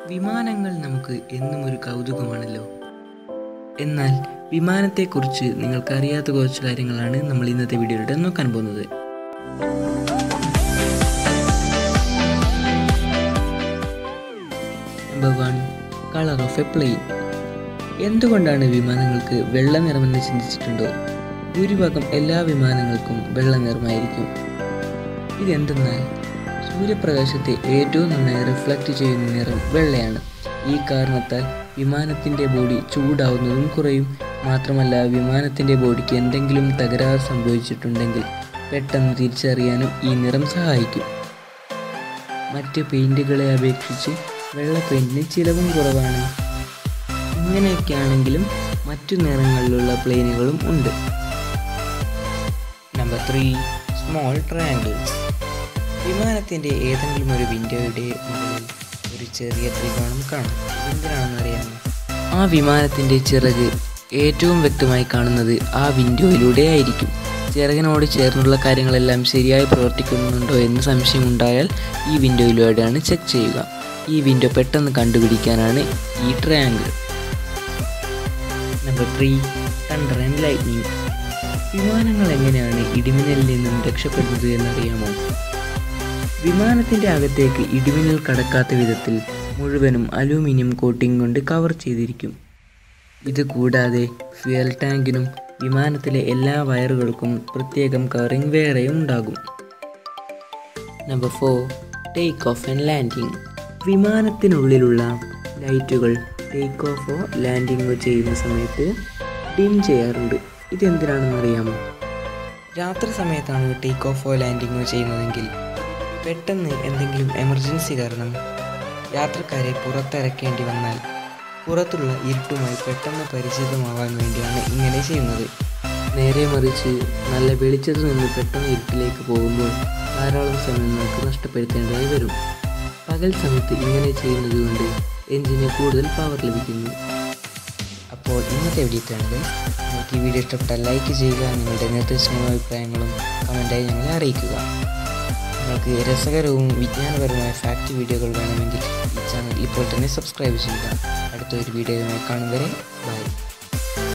വിമാനങ്ങൾ നമുക്ക് എന്നും ഒരു കൗതുകമാണല്ലോ എന്നാൽ വിമാനത്തെക്കുറിച്ച് നിങ്ങൾക്കറിയാത്ത കുറച്ച് കാര്യങ്ങളാണ് നമ്മൾ ഇന്നത്തെ വീഡിയോയിലൂടെ നോക്കാൻ പോകുന്നത് number one colour of a plane എന്തുകൊണ്ടാണ് വിമാനങ്ങൾക്ക് വെള്ള നിറമെന്ന് ചിന്തിച്ചിട്ടുണ്ടോ ഭൂരിഭാഗം എല്ലാ വിമാനങ്ങൾക്കും വെള്ള നിറമായിരിക്കും ഇതെന്തെന്നാൽ സൂര്യപ്രകാശത്തെ ഏറ്റവും നന്നായി റിഫ്ലക്റ്റ് ചെയ്യുന്ന നിറം വെള്ളയാണ് ഈ കാരണത്താൽ വിമാനത്തിൻ്റെ ബോഡി ചൂടാവുന്നതും കുറയും മാത്രമല്ല വിമാനത്തിൻ്റെ ബോഡിക്ക് എന്തെങ്കിലും തകരാറ് സംഭവിച്ചിട്ടുണ്ടെങ്കിൽ പെട്ടെന്ന് തിരിച്ചറിയാനും ഈ നിറം സഹായിക്കും മറ്റ് പെയിൻറ്റുകളെ അപേക്ഷിച്ച് വെള്ള പെയിൻറ്റിന് ചിലവും കുറവാണ് ഇങ്ങനെയൊക്കെയാണെങ്കിലും മറ്റു നിറങ്ങളിലുള്ള പ്ലെയിനുകളും ഉണ്ട് നമ്പർ ത്രീ സ്മോൾ ട്രയാങ്കിൾസ് വിമാനത്തിൻ്റെ ഏതെങ്കിലും ഒരു വിൻഡോയുടെ മുകളിൽ ഒരു ചെറിയ ത്രികോണം കാണും എന്തിനാണെന്ന് അറിയാമോ ആ വിമാനത്തിൻ്റെ ചിറക് ഏറ്റവും വ്യക്തമായി കാണുന്നത് ആ വിൻഡോയിലൂടെ ആയിരിക്കും ചിറകിനോട് ചേർന്നുള്ള കാര്യങ്ങളെല്ലാം ശരിയായി പ്രവർത്തിക്കുന്നുണ്ടോ എന്ന് സംശയമുണ്ടായാൽ ഈ വിൻഡോയിലൂടെയാണ് ചെക്ക് ചെയ്യുക ഈ വിൻഡോ പെട്ടെന്ന് കണ്ടുപിടിക്കാനാണ് ഈ triangle number three thunder and lightning വിമാനങ്ങൾ എങ്ങനെയാണ് ഇടിമിന്നലിൽ നിന്നും രക്ഷപ്പെടുന്നത് എന്നറിയാമോ വിമാനത്തിൻ്റെ അകത്തേക്ക് ഇടിമിന്നൽ കടക്കാത്ത വിധത്തിൽ മുഴുവനും അലൂമിനിയം കോട്ടിംഗ് കൊണ്ട് കവർ ചെയ്തിരിക്കും ഇത് കൂടാതെ ഫ്യൂൽ ടാങ്കിനും വിമാനത്തിലെ എല്ലാ വയറുകൾക്കും പ്രത്യേകം കവറിംഗ് വേറെയും ഉണ്ടാകും number four take off and landing വിമാനത്തിനുള്ളിലുള്ള ലൈറ്റുകൾ ടേക്ക് ഓഫോ ലാൻഡിങ്ങോ ചെയ്യുന്ന സമയത്ത് ഡിം ചെയ്യാറുണ്ട് ഇതെന്തിനാണെന്ന് അറിയാമോ രാത്രി സമയത്താണ് ടേക്ക് ഓഫോ ലാൻഡിങ്ങോ ചെയ്യുന്നതെങ്കിൽ പെട്ടെന്ന് എന്തെങ്കിലും എമർജൻസി കാരണം യാത്രക്കാരെ പുറത്തിറക്കേണ്ടി വന്നാൽ പുറത്തുള്ള ഇരുട്ടുമായി പെട്ടെന്ന് പരിചിതമാവാൻ വേണ്ടിയാണ് ഇങ്ങനെ ചെയ്യുന്നത് നേരെ മറിച്ച് നല്ല വെളിച്ചത്ത് നിന്ന് പെട്ടെന്ന് ഇരുട്ടിലേക്ക് പോകുമ്പോൾ ധാരാളം സമയം നമുക്ക് നഷ്ടപ്പെടുത്തേണ്ടതായി വരും പകൽ സമയത്ത് ഇങ്ങനെ ചെയ്യുന്നത് കൊണ്ട് എഞ്ചിന് കൂടുതൽ പവർ ലഭിക്കുന്നു അപ്പോൾ ഇന്നത്തെ വീഡിയോ ഇത്രയാണ് നിങ്ങൾക്ക് ഈ വീഡിയോ ഇഷ്ടപ്പെട്ടാൽ ലൈക്ക് ചെയ്യുക നിങ്ങളുടെ നിർദ്ദേശങ്ങളും അഭിപ്രായങ്ങളും കമൻറ്റായി ഞങ്ങളെ അറിയിക്കുക നിങ്ങൾക്ക് രസകരവും വിജ്ഞാനപരവുമായ ഫാക്റ്റ് വീഡിയോകൾ വേണമെങ്കിൽ ഈ ചാനൽ ഇപ്പോൾ തന്നെ സബ്സ്ക്രൈബ് ചെയ്യുക അടുത്തൊരു വീഡിയോയുമായി കാണും വരെ ബൈ